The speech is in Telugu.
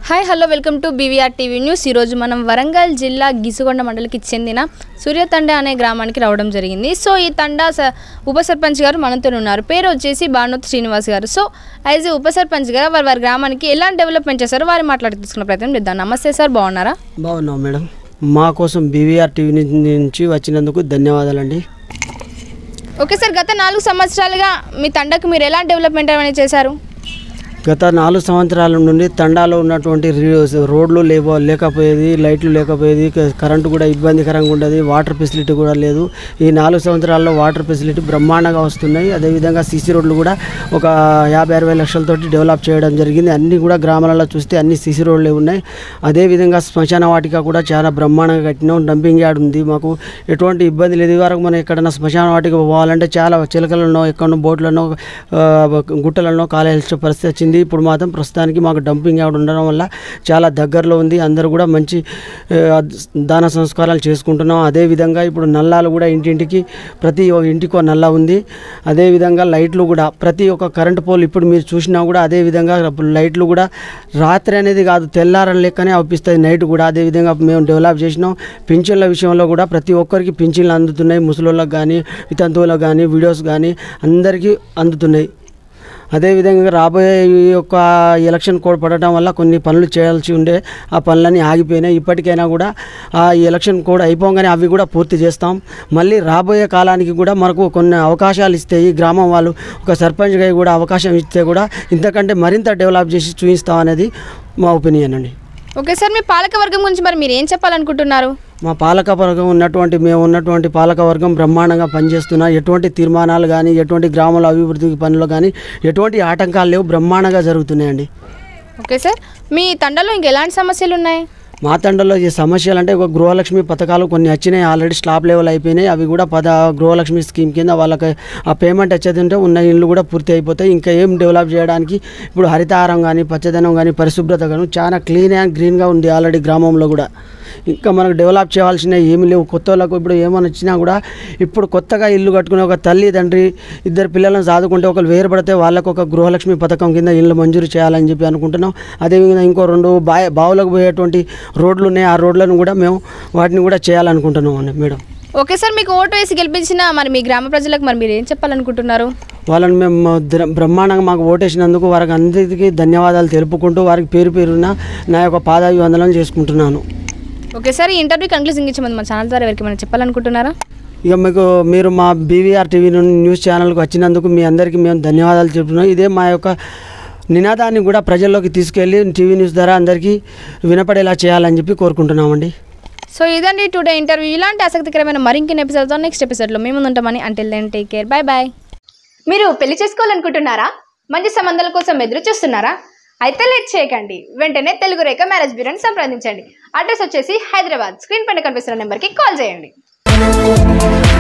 hi hello welcome to BVR TV news ఈరోజు మనం వరంగల్ జిల్లా గిసుగొండ మండలికి చెందిన సూర్యతండ అనే గ్రామానికి రావడం జరిగింది సో ఈ తండా స- ఉప సర్పంచ్ గారు మనతో ఉన్నారు పేరు వచ్చేసి బాణోత్ శ్రీనివాస్ గారు సో యాజ్ ఏ ఉప సర్పంచ్ గారు వారి వారి గ్రామానికి ఎలాంటి డెవలప్మెంట్ చేశారో వారి మాట్లాడి తీసుకున్న ప్రయత్నం చేద్దాం నమస్తే సార్ బాగున్నారా బాగున్నాం మేడం మా కోసం బీవీఆర్ టీవీ ని- నుంచి వచ్చినందుకు ధన్యవాదాలండి ఓకే సార్ గత నాలుగు సంవత్సరాలుగా మీ తండకు మీరు ఎలాంటి డెవలప్మెంట్ అనేది చేశారు గత నాలుగు సంవత్సరాల నుండి తండాలో ఉన్నటువంటి రి- రోడ్లు లేవో లేకపోయేది లైట్లు లేకపోయేది క- కరెంటు కూడా ఇబ్బందికరంగా ఉండేది వాటర్ ఫెసిలిటీ కూడా లేదు ఈ నాలుగు సంవత్సరాల్లో వాటర్ ఫెసిలిటీ బ్రహ్మాండంగా వస్తున్నాయి అదేవిధంగా సీసీ రోడ్లు కూడా ఒక యాభై అరవై లక్షలతోటి డెవలప్ చేయడం జరిగింది అన్నీ కూడా గ్రామాలలో చూస్తే అన్ని సీసీ రోడ్లే ఉన్నాయి అదేవిధంగా శ్మశాన వాటిక కూడా చాలా బ్రహ్మాండంగా కట్టినాం డంపింగ్ యార్డ్ ఉంది మాకు ఎటువంటి ఇబ్బంది లేదు ఇది వరకు మనం ఎక్కడన్నా శ్మశాన వాటికి పోవాలంటే చాలా చిలకలను ఎక్కడో బోట్లను ఆ, గుట్టలను కాలేయాల్సిన పరిస్థితి వచ్చింది ఇప్పుడు మాత్రం ప్రస్తుతానికి మాకు డంపింగ్ యార్డ్ ఉండడం వల్ల చాలా దగ్గరలో ఉంది అందరూ కూడా మంచి ఆ, దాన సంస్కారాలు చేసుకుంటున్నాం అదేవిధంగా ఇప్పుడు నల్లాలు కూడా ఇంటింటికి ప్రతి ఒక్క ఇంటికి ఒక నల్ల ఉంది అదేవిధంగా లైట్లు కూడా ప్రతి ఒక్క కరెంటు పోల్ ఇప్పుడు మీరు చూసినా కూడా అదేవిధంగా లైట్లు కూడా రాత్రి అనేది కాదు తెల్లారని లెక్కనే అవుపిస్తుంది నైట్ కూడా అదేవిధంగా మేము డెవలప్ చేసినాం పింఛన్ల విషయంలో కూడా ప్రతి ఒక్కరికి పింఛన్లు అందుతున్నాయి ముసలోళ్ళకి కానీ వితంతువులకు కానీ వీడియోస్ కానీ అందరికీ అందుతున్నాయి అదేవిధంగా రాబోయే ఈ యొక్క ఎలక్షన్ కోడ్ పడటం వల్ల కొన్ని పనులు చేయాల్సి ఉండే ఆ పనులన్నీ ఆగిపోయినాయి ఇప్పటికైనా కూడా ఆ ఎలక్షన్ కోడ్ అయిపోగానే అవి కూడా పూర్తి చేస్తాం మళ్ళీ రాబోయే కాలానికి కూడా మనకు కొన్ని అవకాశాలు ఇస్తే ఈ గ్రామం వాళ్ళు ఒక సర్పంచ్గా కూడా అవకాశం ఇస్తే కూడా ఇంతకంటే మరింత డెవలప్ చేసి చూపిస్తాం అనేది మా ఒపీనియన్ అండి ఓకే సార్ మీ పాలక వర్గం గురించి మరి మీరు ఏం చెప్పాలనుకుంటున్నారు మా పాలక వర్గం ఉన్నటువంటి మేము ఉన్నటువంటి పాలక వర్గం బ్రహ్మాండంగా పనిచేస్తున్నా ఎటువంటి తీర్మానాలు కానీ ఎటువంటి గ్రామాల అభివృద్ధి పనులు కానీ ఎటువంటి ఆటంకాలు లేవు బ్రహ్మాండంగా జరుగుతున్నాయండి ఓకే సార్ మీ తండలో ఇంక ఎలాంటి సమస్యలు ఉన్నాయి మా తండలో ఈ సమస్యలు అంటే ఒక గృహలక్ష్మి పథకాలు కొన్ని వచ్చినాయి ఆల్రెడీ స్లాబ్ లెవెల్ అయిపోయినాయి అవి కూడా పద గృహలక్ష్మి స్కీమ్ కింద వాళ్ళకి ఆ పేమెంట్ వచ్చేది ఉంటే ఉన్న ఇళ్ళు కూడా పూర్తి అయిపోతాయి ఇంకా ఏం డెవలప్ చేయడానికి ఇప్పుడు హరితహారం కానీ పచ్చదనం కానీ పరిశుభ్రత కానీ చాలా క్లీన్ అండ్ గ్రీన్గా ఉంది ఆల్రెడీ గ్రామంలో కూడా ఇంకా మనకు డెవలప్ చేయాల్సిన ఏమి లేవు కొత్త వాళ్ళకు ఇప్పుడు ఏమైనా వచ్చినా కూడా ఇప్పుడు కొత్తగా ఇల్లు కట్టుకునే ఒక తల్లి తండ్రి ఇద్దరు పిల్లలను చదువుకుంటే ఒకరు వేరుపడితే వాళ్ళకు ఒక గృహలక్ష్మి పథకం కింద ఇల్లు మంజూరు చేయాలని చెప్పి అనుకుంటున్నాం అదేవిధంగా ఇంకో రెండు బాయ్ బావులకు పోయేటువంటి రోడ్లు ఉన్నాయి ఆ రోడ్లను కూడా మేము వాటిని కూడా చేయాలనుకుంటున్నాం అండి మేడం ఓకే సార్ మీకు ఓటు వేసి గెలిపించిన మరి మీ గ్రామ ప్రజలకు మరి మీరు ఏం చెప్పాలనుకుంటున్నారు వాళ్ళని మేము ద్ర- బ్రహ్మాండంగా మాకు ఓటేసినందుకు వారికి అందరికీ ధన్యవాదాలు తెలుపుకుంటూ వారికి పేరు పేరున నా యొక్క పాదాభివందనం చేసుకుంటున్నాను ఓకే సార్ ఈ ఇంటర్వ్యూ కంక్లూజింగ్ ఇచ్చే ముందు మా ఛానల్ ద్వారా ఎవరికి మనం చెప్పాలనుకుంటున్నారా ఇక మీకు మీరు మా బీవీఆర్ టీవీ నుండి న్యూస్ ఛానల్కి వచ్చినందుకు మీ అందరికీ మేము ధన్యవాదాలు చెప్తున్నాం ఇదే మా యొక్క నినాదాన్ని కూడా ప్రజల్లోకి తీసుకెళ్ళి టీవీ న్యూస్ ద్వారా అందరికీ వినపడేలా చేయాలని చెప్పి కోరుకుంటున్నామండి సో ఇదండి టుడే ఇంటర్వ్యూ ఇలాంటి ఆసక్తికరమైన మరింకెన్ని ఎపిసోడ్తో నెక్స్ట్ ఎపిసోడ్లో మేము ఉంటామని until then take care bye bye మీరు పెళ్లి చేసుకోవాలనుకుంటున్నారా మంచి సంబంధాల కోసం ఎదురు చూస్తున్నారా అయితే లేట్ చేయకండి వెంటనే తెలుగు రేఖ మ్యారేజ్ బ్యూరోని సంప్రదించండి అడ్రస్ వచ్చేసి హైదరాబాద్ స్క్రీన్ పైన కనిపిస్తున్న నెంబర్కి కాల్ చేయండి